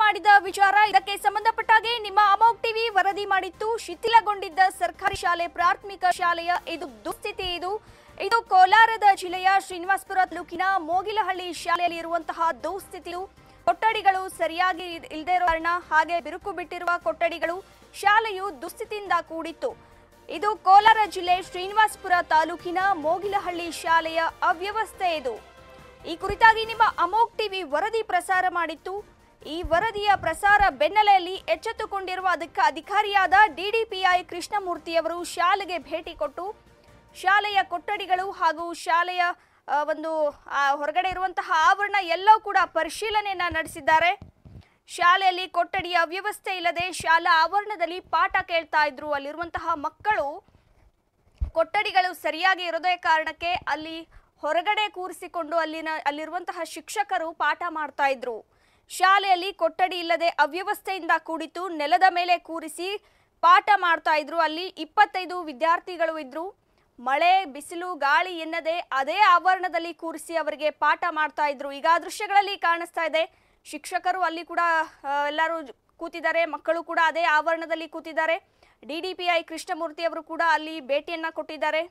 ಮಾಡಿದ ವಿಚಾರ ಇದಕ್ಕೆ ಸಂಬಂಧಪಟ್ಟಾಗೆ ನಿಮ್ಮ ಅಮೋಕ್ ಟಿವಿ ವರದಿ ಮಾಡಿತ್ತು ಶಿಥಿಲಗೊಂಡಿದ್ದ ಸರ್ಕಾರಿ ಶಾಲೆ ಪ್ರಾಥಮಿಕ ಶಾಲೆಯ ಇದು ದುಸ್ಥಿತಿ ಇದು ಇದು ಕೋಲಾರದ ಜಿಲ್ಲೆಯ ಶ್ರೀನಿವಾಸಪುರ ತಾಲೂಕಿನ ಮೋಗಿಲಹಳ್ಳಿ ಶಾಲೆಯಲ್ಲಿ ಇರುವಂತಹ ದುಸ್ಥಿತಿಯು ಕೊಠಡಿಗಳು ಸರಿಯಾಗಿ ಇದ್- ಇಲ್ದೇ ಇರೋ ಕಾರಣ ಹಾಗೆ ಬಿರುಕು ಬಿಟ್ಟಿರುವ ಕೊಠಡಿಗಳು ಶಾಲೆಯು ದುಸ್ಥಿತಿಯಿಂದ ಕೂಡಿತ್ತು ಇದು ಕೋಲಾರ ಜಿಲ್ಲೆ ಶ್ರೀನಿವಾಸಪುರ ತಾಲೂಕಿನ ಮೋಗಿಲಹಳ್ಳಿ ಶಾಲೆಯ ಅವ್ಯವಸ್ಥೆ ಇದು ಈ ಕುರಿತಾಗಿ ನಿಮ್ಮ ಅಮೋಕ್ ಟಿವಿ ವರದಿ ಪ್ರಸಾರ ಮಾಡಿತ್ತು ಈ ವರದಿಯ ಪ್ರಸಾರ ಬೆನ್ನಲೆಯಲ್ಲಿ ಎಚ್ಚೆತ್ತುಕೊಂಡಿರುವ ಅದಕ್ಕೆ ಅಧಿಕಾರಿಯಾದ ಡಿಡಿಪಿಐ ಕೃಷ್ಣಮೂರ್ತಿಯವರು ಶಾಲೆಗೆ ಭೇಟಿ ಕೊಟ್ಟು ಶಾಲೆಯ ಕೊಠಡಿಗಳು ಹಾಗೂ ಶಾಲೆಯ ಆ, ಒಂದು ಆ, ಹೊರಗಡೆ ಇರುವಂತಹ ಆವರಣ ಎಲ್ಲವೂ ಕೂಡ ಪರಿಶೀಲನೆಯನ್ನ ನಡೆಸಿದ್ದಾರೆ ಶಾಲೆಯಲ್ಲಿ ಕೊಠಡಿಯ ಅವ್ಯವಸ್ಥೆ ಇಲ್ಲದೆ ಶಾಲಾ ಆವರಣದಲ್ಲಿ ಪಾಠ ಕೇಳ್ತಾ ಇದ್ರು ಅಲ್ಲಿರುವಂತಹ ಮಕ್ಕಳು ಕೊಠಡಿಗಳು ಸರಿಯಾಗಿ ಇರೋದೇ ಕಾರಣಕ್ಕೆ ಅಲ್ಲಿ ಹೊರಗಡೆ ಕೂರಿಸಿಕೊಂಡು ಅಲ್ಲಿನ ಅಲ್ಲಿರುವಂತಹ ಶಿಕ್ಷಕರು ಪಾಠ ಮಾಡ್ತಾ ಇದ್ರು ಶಾಲೆಯಲ್ಲಿ ಕೊಠಡಿ ಇಲ್ಲದೆ ಅವ್ಯವಸ್ಥೆಯಿಂದ ಕೂಡಿತು ನೆಲದ ಮೇಲೆ ಕೂರಿಸಿ ಪಾಠ ಮಾಡ್ತಾ ಇದ್ರು ಅಲ್ಲಿ ಇಪ್ಪತ್ತೈದು ವಿದ್ಯಾರ್ಥಿಗಳು ಇದ್ರು ಮಳೆ ಬಿಸಿಲು ಗಾಳಿ ಎನ್ನದೆ ಅದೇ ಆವರಣದಲ್ಲಿ ಕೂರಿಸಿ ಅವರಿಗೆ ಪಾಠ ಮಾಡ್ತಾ ಇದ್ರು ಈಗ ಆ ದೃಶ್ಯಗಳಲ್ಲಿ ಕಾಣಿಸ್ತಾ ಇದೆ ಶಿಕ್ಷಕರು ಅಲ್ಲಿ ಕೂಡ ಆ, ಎಲ್ಲರೂ ಜ- ಕೂತಿದ್ದಾರೆ ಮಕ್ಕಳು ಕೂಡ ಅದೇ ಆವರಣದಲ್ಲಿ ಕೂತಿದ್ದಾರೆ ಡಿಡಿಪಿಐ ಕೃಷ್ಣಮೂರ್ತಿ ಅವರು ಕೂಡ ಅಲ್ಲಿ ಭೇಟಿಯನ್ನ ಕೊಟ್ಟಿದ್ದಾರೆ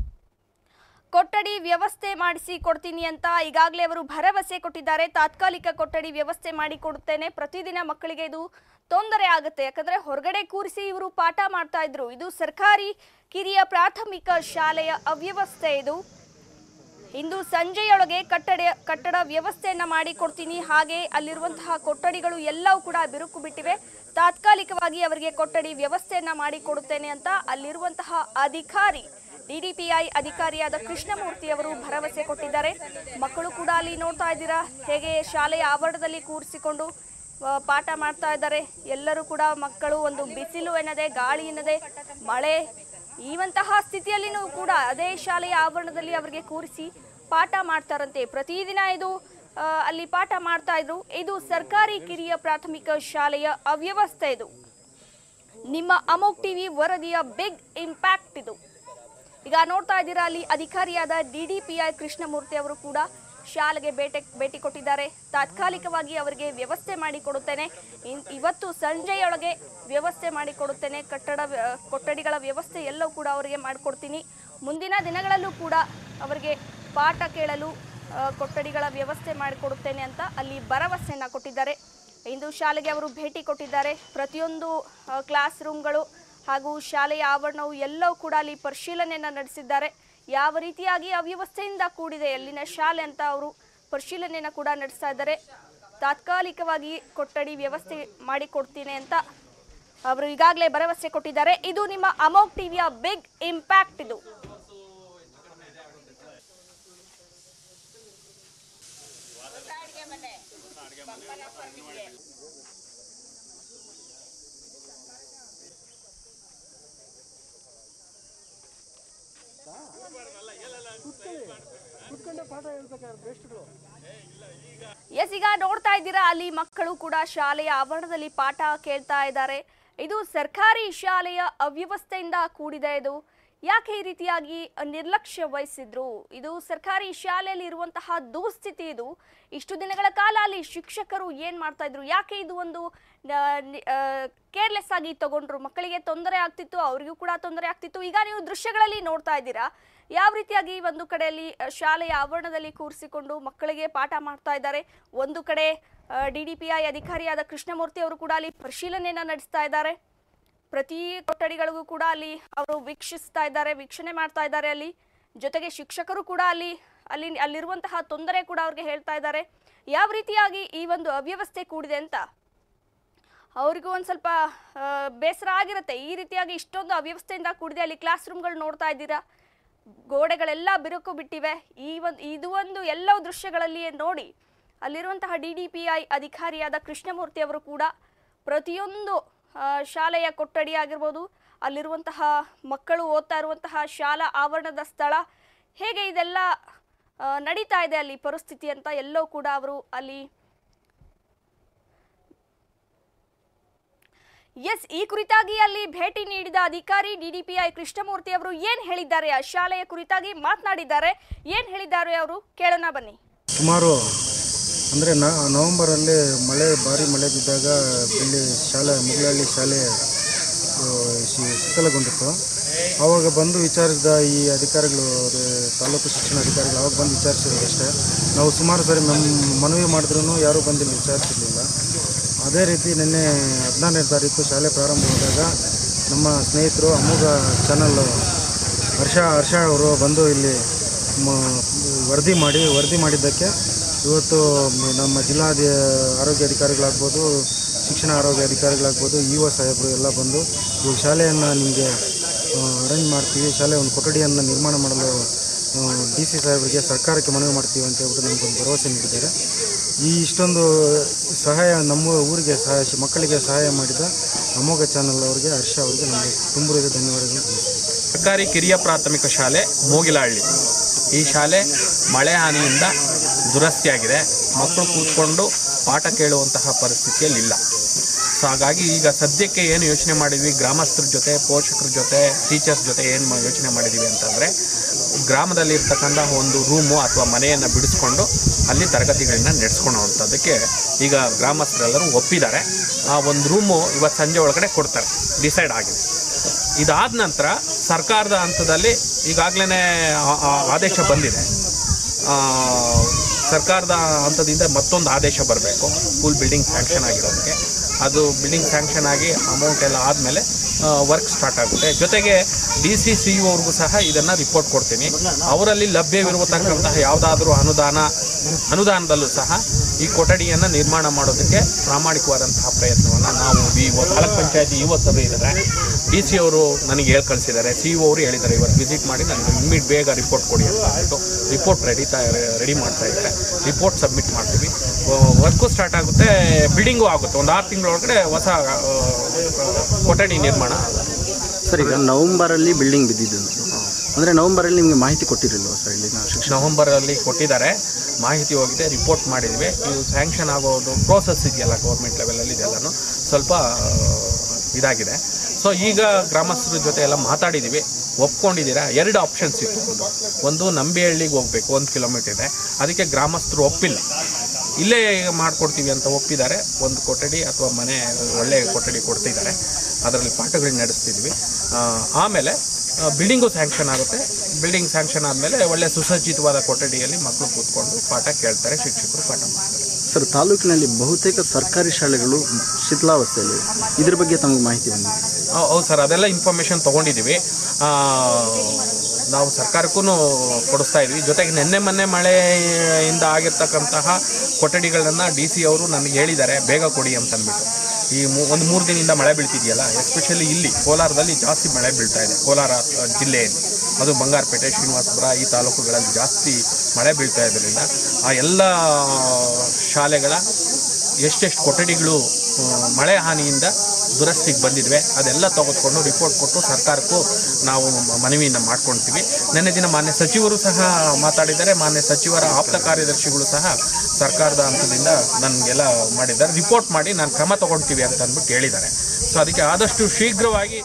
ಕೊಠಡಿ ವ್ಯವಸ್ಥೆ ಮಾಡಿಸಿ ಕೊಡ್ತೀನಿ ಅಂತ ಈಗಾಗಲೇ ಅವರು ಭರವಸೆ ಕೊಟ್ಟಿದ್ದಾರೆ ತಾತ್ಕಾಲಿಕ ಕೊಠಡಿ ವ್ಯವಸ್ಥೆ ಮಾಡಿ ಕೊಡುತ್ತೇನೆ ಪ್ರತಿದಿನ ಮಕ್ಕಳಿಗೆ ಇದು ತೊಂದರೆ ಆಗುತ್ತೆ ಯಾಕಂದ್ರೆ ಹೊರಗಡೆ ಕೂರಿಸಿ ಇವರು ಪಾಠ ಮಾಡ್ತಾ ಇದ್ರು ಇದು ಸರ್ಕಾರಿ ಕಿರಿಯ ಪ್ರಾಥಮಿಕ ಶಾಲೆಯ ಅವ್ಯವಸ್ಥೆ ಇದು ಇಂದು ಸಂಜೆಯೊಳಗೆ ಕಟ್ಟಡ ಕಟ್ಟಡ ವ್ಯವಸ್ಥೆಯನ್ನ ಮಾಡಿ ಕೊಡ್ತೀನಿ ಹಾಗೆ ಅಲ್ಲಿರುವಂತಹ ಕೊಠಡಿಗಳು ಎಲ್ಲವೂ ಕೂಡ ಬಿರುಕು ಬಿಟ್ಟಿವೆ ತಾತ್ಕಾಲಿಕವಾಗಿ ಅವರಿಗೆ ಕೊಠಡಿ ವ್ಯವಸ್ಥೆಯನ್ನ ಮಾಡಿ ಕೊಡುತ್ತೇನೆ ಅಂತ ಅಲ್ಲಿರುವಂತಹ ಅಧಿಕಾರಿ ಡಿಡಿಪಿಐ ಅಧಿಕಾರಿಯಾದ ಕೃಷ್ಣಮೂರ್ತಿ ಅವರು ಭರವಸೆ ಕೊಟ್ಟಿದ್ದಾರೆ ಮಕ್ಕಳು ಕೂಡ ಅಲ್ಲಿ ನೋಡ್ತಾ ಇದ್ದೀರಾ ಹೇಗೆ ಶಾಲೆಯ ಆವರಣದಲ್ಲಿ ಕೂರಿಸಿಕೊಂಡು ಆ, ಪಾಠ ಮಾಡ್ತಾ ಇದ್ದಾರೆ ಎಲ್ಲರೂ ಕೂಡ ಮಕ್ಕಳು ಒಂದು ಬಿಸಿಲು ಎನ್ನದೆ ಗಾಳಿ ಎನ್ನದೆ ಮಳೆ ಈವಂತಹ ಸ್ಥಿತಿಯಲ್ಲಿನೂ ಕೂಡ ಅದೇ ಶಾಲೆಯ ಆವರಣದಲ್ಲಿ ಅವರಿಗೆ ಕೂರಿಸಿ ಪಾಠ ಮಾಡ್ತಾರಂತೆ ಪ್ರತಿದಿನ ಇದು ಆ, ಅಲ್ಲಿ ಪಾಠ ಮಾಡ್ತಾ ಇದ್ರು ಇದು ಸರ್ಕಾರಿ ಕಿರಿಯ ಪ್ರಾಥಮಿಕ ಶಾಲೆಯ ಅವ್ಯವಸ್ಥೆ ಇದು ನಿಮ್ಮ ಅಮೋಕ್ ಟಿವಿ ವರದಿಯ ಬಿಗ್ ಇಂಪ್ಯಾಕ್ಟ್ ಇದು ಈಗ ನೋಡ್ತಾ ಇದ್ದೀರಾ ಅಲ್ಲಿ ಅಧಿಕಾರಿಯಾದ ಡಿಡಿಪಿಐ ಕೃಷ್ಣಮೂರ್ತಿ ಅವರು ಕೂಡ ಶಾಲೆಗೆ ಭೇಟಿ ಭೇಟಿ ಕೊಟ್ಟಿದ್ದಾರೆ ತಾತ್ಕಾಲಿಕವಾಗಿ ಅವರಿಗೆ ವ್ಯವಸ್ಥೆ ಮಾಡಿ ಕೊಡುತ್ತೇನೆ ಇನ್- ಇವತ್ತು ಸಂಜೆಯೊಳಗೆ ವ್ಯವಸ್ಥೆ ಮಾಡಿ ಕೊಡುತ್ತೇನೆ ಕಟ್ಟಡ ವ್ಯ- ಕೊಠಡಿಗಳ ವ್ಯವಸ್ಥೆ ಎಲ್ಲವೂ ಕೂಡ ಅವರಿಗೆ ಮಾಡಿಕೊಡ್ತೀನಿ ಮುಂದಿನ ದಿನಗಳಲ್ಲೂ ಕೂಡ ಅವರಿಗೆ ಪಾಠ ಕೇಳಲು ಆ, ಕೊಠಡಿಗಳ ವ್ಯವಸ್ಥೆ ಮಾಡಿಕೊಡುತ್ತೇನೆ ಅಂತ ಅಲ್ಲಿ ಭರವಸೆಯನ್ನ ಕೊಟ್ಟಿದ್ದಾರೆ ಇಂದು ಶಾಲೆಗೆ ಅವರು ಭೇಟಿ ಕೊಟ್ಟಿದ್ದಾರೆ ಪ್ರತಿಯೊಂದು ಆ, ಕ್ಲಾಸ್ ರೂಮ್ಗಳು ಹಾಗೂ ಶಾಲೆಯ ಆವರಣವು ಎಲ್ಲವೂ ಕೂಡ ಅಲ್ಲಿ ಪರಿಶೀಲನೆಯನ್ನ ನಡೆಸಿದ್ದಾರೆ ಯಾವ ರೀತಿಯಾಗಿ ಅವ್ಯವಸ್ಥೆಯಿಂದ ಕೂಡಿದೆ ಅಲ್ಲಿನ ಶಾಲೆ ಅಂತ ಅವರು ಪರಿಶೀಲನೆಯನ್ನ ಕೂಡ ನಡೆಸ್ತಾ ಇದ್ದಾರೆ ತಾತ್ಕಾಲಿಕವಾಗಿ ಕೊಠಡಿ ವ್ಯವಸ್ಥೆ ಮಾಡಿಕೊಡ್ತೀನಿ ಅಂತ ಅವರು ಈಗಾಗಲೇ ಭರವಸೆ ಕೊಟ್ಟಿದ್ದಾರೆ ಇದು ನಿಮ್ಮ ಅಮೋಕ್ ಟಿವಿಯ ಬಿಗ್ ಇಂಪ್ಯಾಕ್ಟ್ ಇದು ಕುತ್ಕೊಂಡೆ ಪಾಠ ಹೇಳ್ಬೇಕಾದ್ರೆ ಬೆಸ್ಟ್ಗಳು ಎಸ್ ಈಗ ನೋಡ್ತಾ ಇದ್ದೀರಾ ಅಲ್ಲಿ ಮಕ್ಕಳು ಕೂಡ ಶಾಲೆಯ ಆವರಣದಲ್ಲಿ ಪಾಠ ಕೇಳ್ತಾ ಇದ್ದಾರೆ ಇದು ಸರ್ಕಾರಿ ಶಾಲೆಯ ಅವ್ಯವಸ್ಥೆಯಿಂದ ಕೂಡಿದೆ ಇದು ಯಾಕೆ ಈ ರೀತಿಯಾಗಿ ನಿರ್ಲಕ್ಷ್ಯ ವಹಿಸಿದ್ರು ಇದು ಸರ್ಕಾರಿ ಶಾಲೆಯಲ್ಲಿ ಇರುವಂತಹ ದುಸ್ಥಿತಿ ಇದು ಇಷ್ಟು ದಿನಗಳ ಕಾಲ ಅಲ್ಲಿ ಶಿಕ್ಷಕರು ಏನ್ ಮಾಡ್ತಾ ಇದ್ರು ಯಾಕೆ ಇದು ಒಂದು ಕೇರ್ಲೆಸ್ ಆಗಿ ತಗೊಂಡ್ರು ಮಕ್ಕಳಿಗೆ ತೊಂದರೆ ಆಗ್ತಿತ್ತು ಅವರಿಗೂ ಕೂಡ ತೊಂದರೆ ಆಗ್ತಿತ್ತು ಈಗ ನೀವು ದೃಶ್ಯಗಳಲ್ಲಿ ನೋಡ್ತಾ ಇದ್ದೀರಾ ಯಾವ ರೀತಿಯಾಗಿ ಒಂದು ಕಡೆಯಲ್ಲಿ ಅ, ಶಾಲೆಯ ಆವರಣದಲ್ಲಿ ಕೂರಿಸಿಕೊಂಡು ಮಕ್ಕಳಿಗೆ ಪಾಠ ಮಾಡ್ತಾ ಇದ್ದಾರೆ ಒಂದು ಕಡೆ ಡಿ ಡಿ ಪಿ ಐ ಅಧಿಕಾರಿಯಾದ ಕೃಷ್ಣಮೂರ್ತಿ ಅವರು ಕೂಡ ಅಲ್ಲಿ ಪರಿಶೀಲನೆಯನ್ನ ನಡೆಸ್ತಾ ಇದ್ದಾರೆ ಪ್ರತಿ ಕೊಠಡಿಗಳಿಗೂ ಕೂಡ ಅಲ್ಲಿ ಅವರು ವೀಕ್ಷಿಸ್ತಾ ಇದ್ದಾರೆ ವೀಕ್ಷಣೆ ಮಾಡ್ತಾ ಇದ್ದಾರೆ ಅಲ್ಲಿ ಜೊತೆಗೆ ಶಿಕ್ಷಕರು ಕೂಡ ಅಲ್ಲಿ ಅಲ್ಲಿ ಅಲ್ಲಿರುವಂತಹ ತೊಂದರೆ ಕೂಡ ಅವ್ರಿಗೆ ಹೇಳ್ತಾ ಇದ್ದಾರೆ ಯಾವ ರೀತಿಯಾಗಿ ಈ ಒಂದು ಅವ್ಯವಸ್ಥೆ ಕೂಡಿದೆ ಅಂತ ಅವ್ರಿಗೂ ಒಂದು ಸ್ವಲ್ಪ ಆ, ಬೇಸರ ಆಗಿರುತ್ತೆ ಈ ರೀತಿಯಾಗಿ ಇಷ್ಟೊಂದು ಅವ್ಯವಸ್ಥೆಯಿಂದ ಕೂಡಿದೆ ಅಲ್ಲಿ ಕ್ಲಾಸ್ ರೂಮ್ಗಳು ನೋಡ್ತಾ ಇದ್ದೀರಾ ಗೋಡೆಗಳೆಲ್ಲ ಬಿರುಕು ಬಿಟ್ಟಿವೆ ಈ ಒಂದು ಇದು ಒಂದು ಎಲ್ಲವೂ ದೃಶ್ಯಗಳಲ್ಲಿ ನೋಡಿ ಅಲ್ಲಿರುವಂತಹ ಡಿ ಡಿ ಪಿ ಐ ಅಧಿಕಾರಿಯಾದ ಕೃಷ್ಣಮೂರ್ತಿ ಅವರು ಕೂಡ ಪ್ರತಿಯೊಂದು ಆ, ಶಾಲೆಯ ಕೊಠಡಿ ಆಗಿರ್ಬೋದು ಅಲ್ಲಿರುವಂತಹ ಮಕ್ಕಳು ಓದ್ತಾ ಇರುವಂತಹ ಶಾಲಾ ಆವರಣದ ಸ್ಥಳ ಹೇಗೆ ಇದೆಲ್ಲ ಆ, ನಡೀತಾ ಇದೆ ಅಲ್ಲಿ ಪರಿಸ್ಥಿತಿ ಅಂತ ಎಲ್ಲವೂ ಕೂಡ ಅವರು ಅಲ್ಲಿ ಎಸ್ ಈ ಕುರಿತಾಗಿ ಅಲ್ಲಿ ಭೇಟಿ ನೀಡಿದ ಅಧಿಕಾರಿ ಡಿಡಿಪಿಐ ಕೃಷ್ಣಮೂರ್ತಿ ಅವರು ಏನ್ ಹೇಳಿದ್ದಾರೆ ಆ ಶಾಲೆಯ ಕುರಿತಾಗಿ ಮಾತನಾಡಿದ್ದಾರೆ ಏನ್ ಹೇಳಿದ್ದಾರೆ ಅವರು ಕೇಳೋಣ ಬನ್ನಿ ಸುಮಾರು ಅಂದರೆ ನವಂಬರಲ್ಲಿ ಮಳೆ ಭಾರಿ ಮಳೆ ಬಿದ್ದಾಗ ಇಲ್ಲಿ ಶಾಲೆ ಮುಗಳಹಳ್ಳಿ ಶಾಲೆ ಆ, ಶಿ- ಶಿಥಿಲಗೊಂಡಿತ್ತು ಆವಾಗ ಬಂದು ವಿಚಾರಿಸಿದ ಈ ಅಧಿಕಾರಿಗಳು ಅದು ತಾಲೂಕು ಶಿಕ್ಷಣ ಅಧಿಕಾರಿಗಳು ಅವಾಗ ಬಂದು ವಿಚಾರಿಸಿದ್ರು ಅಷ್ಟೇ ನಾವು ಸುಮಾರು ಸರಿ ನಮ್ಮ ಮನವಿ ಮಾಡಿದ್ರೂ ಯಾರೂ ಬಂದಿಲ್ಲ ವಿಚಾರಿಸಿರ್ಲಿಲ್ಲ ಅದೇ ರೀತಿ ನಿನ್ನೆ ಹದಿನಾರನೇ ತಾರೀಕು ಶಾಲೆ ಪ್ರಾರಂಭವಾದಾಗ ನಮ್ಮ ಸ್ನೇಹಿತರು ಅಮೋಘ ಚಾನಲ್ ಹರ್ಷ ಹರ್ಷ ಅವರು ಬಂದು ಇಲ್ಲಿ ಮ- ವರದಿ ಮಾಡಿ ವರದಿ ಮಾಡಿದ್ದಕ್ಕೆ ಇವತ್ತು ಮ- ನಮ್ಮ ಜಿಲ್ಲಾ ಆರೋಗ್ಯ ಅಧಿಕಾರಿಗಳಾಗ್ಬೋದು ಶಿಕ್ಷಣ ಆರೋಗ್ಯ ಅಧಿಕಾರಿಗಳಾಗ್ಬೋದು ಇ ಒ ಸಾಹೇಬರು ಎಲ್ಲ ಬಂದು ಇವಾಗ ಶಾಲೆಯನ್ನು ನಿಮಗೆ ಅರೇಂಜ್ ಮಾಡ್ತೀವಿ ಶಾಲೆ ಒಂದು ಕೊಠಡಿಯನ್ನು ನಿರ್ಮಾಣ ಮಾಡಲು ಡಿ ಸಿ ಸಾಹೇಬರಿಗೆ ಸರ್ಕಾರಕ್ಕೆ ಮನವಿ ಮಾಡ್ತೀವಿ ಅಂತ ಹೇಳ್ಬಿಟ್ಟು ನಮಗೊಂದು ಭರವಸೆ ನೀಡಿದ್ದಾರೆ ಈ ಇಷ್ಟೊಂದು ಸಹಾಯ ನಮ್ಮ ಊರಿಗೆ ಸಹಾಯ ಮಕ್ಕಳಿಗೆ ಸಹಾಯ ಮಾಡಿದ ಅಮೋಘ ಚಾನಲ್ ಅವರಿಗೆ ಹರ್ಷ ಅವರಿಗೆ ನಮಗೆ ತುಂಬ ಧನ್ಯವಾದಗಳು ತಿಳಿಸ್ತೀನಿ ಸರ್ಕಾರಿ ಕಿರಿಯ ಪ್ರಾಥಮಿಕ ಶಾಲೆ ಮೂಗಿಲಹಳ್ಳಿ ಈ ಶಾಲೆ ಮಳೆ ಹಾನಿಯಿಂದ ದುರಸ್ತಿಯಾಗಿದೆ ಮಕ್ಕಳು ಕೂತ್ಕೊಂಡು ಪಾಠ ಕೇಳುವಂತಹ ಪರಿಸ್ಥಿತಿಯಲ್ಲಿಲ್ಲ ಸೊ ಹಾಗಾಗಿ ಈಗ ಸದ್ಯಕ್ಕೆ ಏನು ಯೋಚನೆ ಮಾಡಿದ್ವಿ ಗ್ರಾಮಸ್ಥರ ಜೊತೆ ಪೋಷಕರ ಜೊತೆ ಟೀಚರ್ಸ್ ಜೊತೆ ಏನು ಯೋಚನೆ ಮಾಡಿದ್ದೀವಿ ಅಂತಂದರೆ ಗ್ರಾಮದಲ್ಲಿ ಇರ್ತಕ್ಕಂಥ ಒಂದು ರೂಮು ಅಥವಾ ಮನೆಯನ್ನು ಬಿಡಿಸ್ಕೊಂಡು ಅಲ್ಲಿ ತರಗತಿಗಳನ್ನ ನಡೆಸ್ಕೊಳ್ಳೋವಂಥದ್ದಕ್ಕೆ ಈಗ ಗ್ರಾಮಸ್ಥರೆಲ್ಲರೂ ಒಪ್ಪಿದ್ದಾರೆ ಆ ಒಂದು ರೂಮು ಇವತ್ತು ಸಂಜೆ ಒಳಗಡೆ ಕೊಡ್ತಾರೆ ಡಿಸೈಡ್ ಆಗಿದೆ ಇದಾದ ನಂತರ ಸರ್ಕಾರದ ಹಂತದಲ್ಲಿ ಈಗಾಗಲೇ ಆದೇಶ ಬಂದಿದೆ ಆ, ಸರ್ಕಾರದ ಹಂತದಿಂದ ಮತ್ತೊಂದು ಆದೇಶ ಬರಬೇಕು ಸ್ಕೂಲ್ ಬಿಲ್ಡಿಂಗ್ ಸ್ಯಾಂಕ್ಷನ್ ಆಗಿರೋದಕ್ಕೆ ಅದು ಬಿಲ್ಡಿಂಗ್ ಸ್ಯಾಂಕ್ಷನ್ ಆಗಿ ಅಮೌಂಟ್ ಎಲ್ಲ ಆದಮೇಲೆ ವರ್ಕ್ ಸ್ಟಾರ್ಟ್ ಆಗುತ್ತೆ ಜೊತೆಗೆ ಡಿ ಸಿ ಸಿ ಅವ್ರಿಗೂ ಸಹ ಇದನ್ನು ರಿಪೋರ್ಟ್ ಕೊಡ್ತೀನಿ ಅವರಲ್ಲಿ ಲಭ್ಯವಿರತಕ್ಕಂತಹ ಯಾವುದಾದ್ರೂ ಅನುದಾನ ಅನುದಾನದಲ್ಲೂ ಸಹ ಈ ಕೊಠಡಿಯನ್ನು ನಿರ್ಮಾಣ ಮಾಡೋದಕ್ಕೆ ಪ್ರಾಮಾಣಿಕವಾದಂತಹ ಪ್ರಯತ್ನವನ್ನು ನಾವು ವಿ ತಾಲೂಕ್ ಪಂಚಾಯತಿ ಯುವ ಸಭೆ ಇದ್ದಾರೆ ಡಿ ಸಿ ಅವರು ನನಗೆ ಹೇಳಿ ಕಳಿಸಿದ್ದಾರೆ ಸಿ ಇ ಅವರು ಹೇಳಿದ್ದಾರೆ ಇವತ್ತು ವಿಸಿಟ್ ಮಾಡಿ ನನಗೆ ಇಮ್ಮಿಡ್ ಬೇಗ ರಿಪೋರ್ಟ್ ಕೊಡಿ ಅಂತ ಹೇಳ್ಬಿಟ್ಟು ರಿಪೋರ್ಟ್ ರೆಡಿ ರೆಡಿ ಮಾಡ್ತಾ ಇದ್ದಾರೆ ರಿಪೋರ್ಟ್ ಸಬ್ಮಿಟ್ ಮಾಡ್ತೀವಿ ವರ್ಕು ಸ್ಟಾರ್ಟ್ ಆಗುತ್ತೆ ಬಿಲ್ಡಿಂಗು ಆಗುತ್ತೆ ಒಂದು ಆರು ತಿಂಗಳೊಳಗಡೆ ಹೊಸ ಆ, ಕೊಠಡಿ ನಿರ್ಮಾಣ ಸರ್ ಈಗ ನವಂಬರಲ್ಲಿ ಬಿಲ್ಡಿಂಗ್ ಬಿದ್ದಿದ್ದು ಅಂದರೆ ನವಂಬರಲ್ಲಿ ನಿಮಗೆ ಮಾಹಿತಿ ಕೊಟ್ಟಿರಲಿಲ್ವ ಸರ್ ಇಲ್ಲಿನ ಶಿಕ್ಷಣ ನವೆಂಬರಲ್ಲಿ ಕೊಟ್ಟಿದ್ದಾರೆ ಮಾಹಿತಿ ಹೋಗಿದೆ ರಿಪೋರ್ಟ್ ಮಾಡಿದ್ವಿ ಇದು ಸ್ಯಾಂಕ್ಷನ್ ಆಗೋದು ಪ್ರೋಸೆಸ್ ಇದೆಯಲ್ಲ ಗೌರ್ಮೆಂಟ್ ಲೆವೆಲಲ್ಲಿ ಇದೆಲ್ಲನೂ ಸ್ವಲ್ಪ ಆ, ಇದಾಗಿದೆ ಸೊ ಈಗ ಗ್ರಾಮಸ್ಥರ ಜೊತೆ ಎಲ್ಲ ಮಾತಾಡಿದ್ದೀವಿ ಒಪ್ಕೊಂಡಿದ್ದೀರಾ ಎರಡು ಆಪ್ಷನ್ಸ್ ಇತ್ತು ಒಂದು ಒಂದು ನಂಬಿಹಳ್ಳಿಗೆ ಹೋಗ್ಬೇಕು ಒಂದು ಕಿಲೋಮೀಟರ್ ಇದೆ ಅದಕ್ಕೆ ಗ್ರಾಮಸ್ಥರು ಒಪ್ಪಿಲ್ಲ ಇಲ್ಲೇ ಮಾಡ್ಕೊಡ್ತೀವಿ ಅಂತ ಒಪ್ಪಿದ್ದಾರೆ ಒಂದು ಕೊಠಡಿ ಅಥವಾ ಮನೆ ಒಳ್ಳೆಯ ಕೊಠಡಿ ಕೊಡ್ತಿದ್ದಾರೆ ಅದರಲ್ಲಿ ಪಾಠಗಳನ್ನ ನಡೆಸ್ತಿದ್ವಿ ಆ, ಆಮೇಲೆ ಬಿಲ್ಡಿಂಗು ಸ್ಯಾಂಕ್ಷನ್ ಆಗುತ್ತೆ ಬಿಲ್ಡಿಂಗ್ ಸ್ಯಾಂಕ್ಷನ್ ಆದಮೇಲೆ ಒಳ್ಳೆ ಸುಸಜ್ಜಿತವಾದ ಕೊಠಡಿಯಲ್ಲಿ ಮಕ್ಕಳು ಕೂತ್ಕೊಂಡು ಪಾಠ ಕೇಳ್ತಾರೆ ಶಿಕ್ಷಕರು ಪಾಠ ಮಾಡ್ತಾರೆ ಸರ್ ತಾಲೂಕಿನಲ್ಲಿ ಬಹುತೇಕ ಸರ್ಕಾರಿ ಶಾಲೆಗಳು ಶಿಥಿಲಾವಸ್ಥೆಯಲ್ಲಿ ಇದ್ರ ಬಗ್ಗೆ ತಮಗೆ ಮಾಹಿತಿ ಬಂದಿದೆ ಹೌ- ಹೌದು ಸರ್ ಅದೆಲ್ಲ ಇನ್ಫಾರ್ಮೇಷನ್ ತೊಗೊಂಡಿದ್ದೀವಿ ಆ, ನಾವು ಸರ್ಕಾರಕ್ಕೂ ಕೊಡಿಸ್ತಾ ಇದ್ವಿ ಜೊತೆಗೆ ನಿನ್ನೆ ಮೊನ್ನೆ ಮಳೆಯಿಂದ ಆಗಿರ್ತಕ್ಕಂತಹ ಕೊಠಡಿಗಳನ್ನು ಡಿ ಸಿ ಅವರು ನನಗೆ ಹೇಳಿದ್ದಾರೆ ಬೇಗ ಕೊಡಿ ಅಂತ ಅಂದ್ಬಿಟ್ಟು ಈ ಮೂ ಒಂದು ಮೂರು ದಿನದಿಂದ ಮಳೆ ಬೀಳ್ತಿದೆಯಲ್ಲ ಎಸ್ಪೆಷಲಿ ಇಲ್ಲಿ ಕೋಲಾರದಲ್ಲಿ ಜಾಸ್ತಿ ಮಳೆ ಬೀಳ್ತಾ ಇದೆ ಕೋಲಾರ ಆ, ಜಿಲ್ಲೆಯಲ್ಲಿ ಅದು ಬಂಗಾರಪೇಟೆ ಶ್ರೀನಿವಾಸಪುರ ಈ ತಾಲೂಕುಗಳಲ್ಲಿ ಜಾಸ್ತಿ ಮಳೆ ಬೀಳ್ತಾ ಇದ್ದರಿಂದ ಆ ಎಲ್ಲ ಶಾಲೆಗಳ ಎಷ್ಟೆಷ್ಟು ಕೊಠಡಿಗಳು ಆ, ಮಳೆ ಹಾನಿಯಿಂದ ದುರಸ್ತಿಗೆ ಬಂದಿದ್ವೆ ಅದೆಲ್ಲ ತೆಗೆದುಕೊಂಡು ರಿಪೋರ್ಟ್ ಕೊಟ್ಟು ಸರ್ಕಾರಕ್ಕೂ ನಾವು ಮ- ಮನವಿಯನ್ನು ಮಾಡ್ಕೊಳ್ತೀವಿ ನೆನ್ನೆ ದಿನ ಮಾನ್ಯ ಸಚಿವರು ಸಹ ಮಾತಾಡಿದ್ದಾರೆ ಮಾನ್ಯ ಸಚಿವರ ಆಪ್ತ ಕಾರ್ಯದರ್ಶಿಗಳು ಸಹ ಸರ್ಕಾರದ ಹಂತದಿಂದ ನನಗೆಲ್ಲ ಮಾಡಿದ್ದಾರೆ ರಿಪೋರ್ಟ್ ಮಾಡಿ ನಾನು ಕ್ರಮ ತಗೊಳ್ತೀವಿ ಅಂತ ಅಂದ್ಬಿಟ್ಟು ಹೇಳಿದ್ದಾರೆ ಸೊ ಅದಕ್ಕೆ ಆದಷ್ಟು ಶೀಘ್ರವಾಗಿ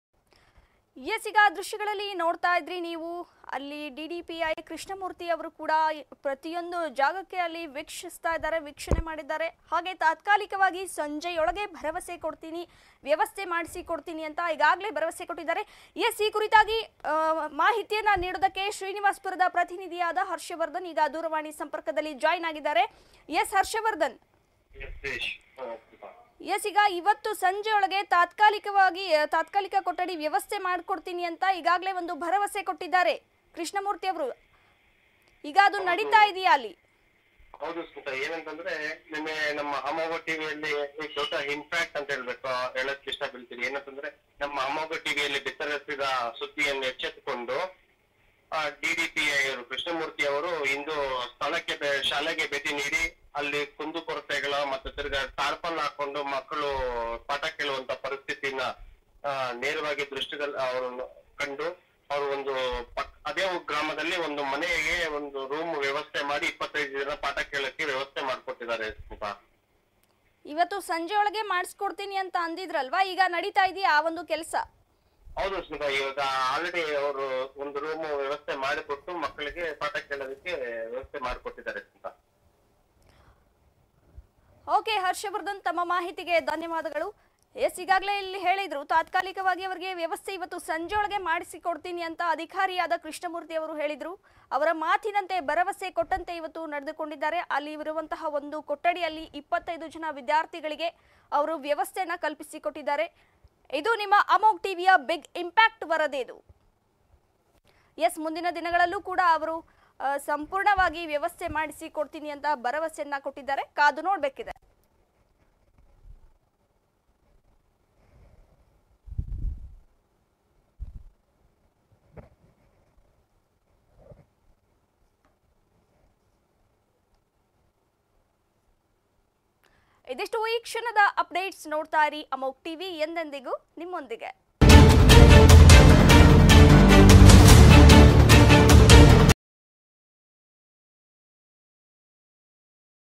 ಎಸ್ ಈಗ ದೃಶ್ಯಗಳಲ್ಲಿ ನೋಡ್ತಾ ಇದ್ರಿ ನೀವು ಅಲ್ಲಿ D D P I Krishnamurthy ಅವರು ಕೂಡ ಪ್ರತಿಯೊಂದು ಜಾಗಕ್ಕೆ ಅಲ್ಲಿ ವೀಕ್ಷಿಸ್ತಾ ಇದ್ದಾರೆ ವೀಕ್ಷಣೆ ಮಾಡಿದ್ದಾರೆ ಹಾಗೆ ತಾತ್ಕಾಲಿಕವಾಗಿ ಸಂಜೆಯೊಳಗೆ ಭರವಸೆ ಕೊಡ್ತೀನಿ ವ್ಯವಸ್ಥೆ ಮಾಡಿಸಿ ಕೊಡ್ತೀನಿ ಅಂತ ಈಗಾಗಲೇ ಭರವಸೆ ಕೊಟ್ಟಿದ್ದಾರೆ ಎಸ್ ಈ ಕುರಿತಾಗಿ ಆ, ಮಾಹಿತಿಯನ್ನ ನೀಡೋದಕ್ಕೆ ಶ್ರೀನಿವಾಸ್ಪುರದ ಪ್ರತಿನಿಧಿಯಾದ ಹರ್ಷವರ್ಧನ್ ಈಗ ದೂರವಾಣಿ ಸಂಪರ್ಕದಲ್ಲಿ ಜಾಯಿನ್ ಆಗಿದ್ದಾರೆ ಎಸ್ ಹರ್ಷವರ್ಧನ್ ಎಸ್ ಈಗ ಇವತ್ತು ಸಂಜೆಯೊಳಗೆ ತಾತ್ಕಾಲಿಕವಾಗಿ ಆ, ತಾತ್ಕಾಲಿಕ ಕೊಠಡಿ ವ್ಯವಸ್ಥೆ ಮಾಡಿಕೊಡ್ತೀನಿ ಅಂತ ಈಗಾಗಲೇ ಒಂದು ಭರವಸೆ ಕೊಟ್ಟಿದ್ದಾರೆ ಕೃಷ್ಣಮೂರ್ತಿ ಅವರು ಈಗ ಅದು ನಡೀತಾ ಇದೆಯಾ ಅಲ್ಲಿ ಹೌದು ಸ್ಮಿತಾ ಏನಂತಂದ್ರೆ ನಿನ್ನೆ ನಮ್ಮ ಅಮೋಘ ಟಿವಿಯಲ್ಲಿ ದೊಡ್ಡ ಇಂಪ್ಯಾಕ್ಟ್ ಅಂತ ಹೇಳ್ಬೇಕು ಹೇಳಕ್ ಇಷ್ಟ ಬೀಳ್ತೀನಿ ಏನಂತಂದ್ರೆ ನಮ್ಮ ಅಮೋಘ ಟಿವಿಯಲ್ಲಿ ಬಿತ್ತರಿಸಿದ ಸುದ್ದಿಯನ್ನು ಎಚ್ಚೆತ್ತುಕೊಂಡು ಡಿಡಿಪಿಐ ಅವರು ಕೃಷ್ಣಮೂರ್ತಿ ಅವರು ಇಂದು ಸ್ಥಳಕ್ಕೆ ಬೆ- ಶಾಲೆಗೆ ಭೇಟಿ ನೀಡಿ ಅಲ್ಲಿ ಕುಂದುಕೊರತೆಗಳ ಮತ್ತೆ ತಿರ್ಗಾ ಟಾರ್ಪಲ್ ಹಾಕೊಂಡು ಮಕ್ಕಳು ಪಾಠ ಕೇಳುವಂತ ಪರಿಸ್ಥಿತಿನ ಆ, ನೇರವಾಗಿ ದೃಷ್ಟಿದಲ್ಲಿ ಅವರು ಕಂಡು ಅವರು ಒಂದು ಪಕ್- ಅದೇ ಗ್ರಾಮದಲ್ಲಿ ಒಂದು ಮನೆಗೆ ಒಂದು ರೂಮ್ ವ್ಯವಸ್ಥೆ ಮಾಡಿ ಇಪ್ಪತ್ತೈದು ಜನ ಪಾಠ ಕೇಳಕ್ಕೆ ವ್ಯವಸ್ಥೆ ಮಾಡ್ಕೊಟ್ಟಿದ್ದಾರೆ ಸ್ಮಿತಾ ಇವತ್ತು ಸಂಜೆಯೊಳಗೆ ಮಾಡಿಸ್ಕೊಡ್ತೀನಿ ಅಂತ ಅಂದಿದ್ರಲ್ವಾ ಈಗ ನಡೀತಾ ಇದೆಯಾ ಆ ಒಂದು ಕೆಲಸ ಹೌದು ಸ್ಮಿತಾ ಇವಾಗ ಆಲ್ರೆಡಿ ಅವರು ಒಂದು ರೂಮ್ ವ್ಯವಸ್ಥೆ ಮಾಡಿಕೊಟ್ಟು ಮಕ್ಕಳಿಗೆ ಪಾಠ ಕೇಳೋದಕ್ಕೆ ವ್ಯವಸ್ಥೆ ಮಾಡಿಕೊಟ್ಟಿದ್ದಾರೆ ಸ್ಮಿತಾ ಓಕೆ ಹರ್ಷವರ್ಧನ್ ತಮ್ಮ ಮಾಹಿತಿಗೆ ಧನ್ಯವಾದಗಳು ಎಸ್ ಈಗಾಗಲೇ ಇಲ್ಲಿ ಹೇಳಿದ್ರು ತಾತ್ಕಾಲಿಕವಾಗಿ ಅವರಿಗೆ ವ್ಯವಸ್ಥೆ ಇವತ್ತು ಸಂಜೆಯೊಳಗೆ ಮಾಡಿಸಿಕೊಡ್ತೀನಿ ಅಂತ ಅಧಿಕಾರಿಯಾದ ಕೃಷ್ಣಮೂರ್ತಿ ಅವರು ಹೇಳಿದ್ರು ಅವರ ಮಾತಿನಂತೆ ಭರವಸೆ ಕೊಟ್ಟಂತೆ ಇವತ್ತು ನಡೆದುಕೊಂಡಿದ್ದಾರೆ ಅಲ್ಲಿ ಇರುವಂತಹ ಒಂದು ಕೊಠಡಿಯಲ್ಲಿ ಇಪ್ಪತ್ತೈದು ಜನ ವಿದ್ಯಾರ್ಥಿಗಳಿಗೆ ಅವರು ವ್ಯವಸ್ಥೆಯನ್ನ ಕಲ್ಪಿಸಿಕೊಟ್ಟಿದ್ದಾರೆ ಇದು ನಿಮ್ಮ ಅಮೋಕ್ ಟಿವಿಯ ಬಿಗ್ ಇಂಪ್ಯಾಕ್ಟ್ ವರದಿ ಇದು ಎಸ್ ಮುಂದಿನ ದಿನಗಳಲ್ಲೂ ಕೂಡ ಅವರು ಆ, ಸಂಪೂರ್ಣವಾಗಿ ವ್ಯವಸ್ಥೆ ಮಾಡಿಸಿ ಕೊಡ್ತೀನಿ ಅಂತ ಭರವಸೆಯನ್ನ ಕೊಟ್ಟಿದ್ದಾರೆ ಕಾದು ನೋಡ್ಬೇಕಿದೆ ಇದಿಷ್ಟು ಈ ಕ್ಷಣದ ಅಪ್ಡೇಟ್ಸ್ ನೋಡ್ತಾ ಇರಿ ಅಮೋಕ್ ಟಿವಿ ಎಂದೆಂದಿಗೂ ನಿಮ್ಮೊಂದಿಗೆ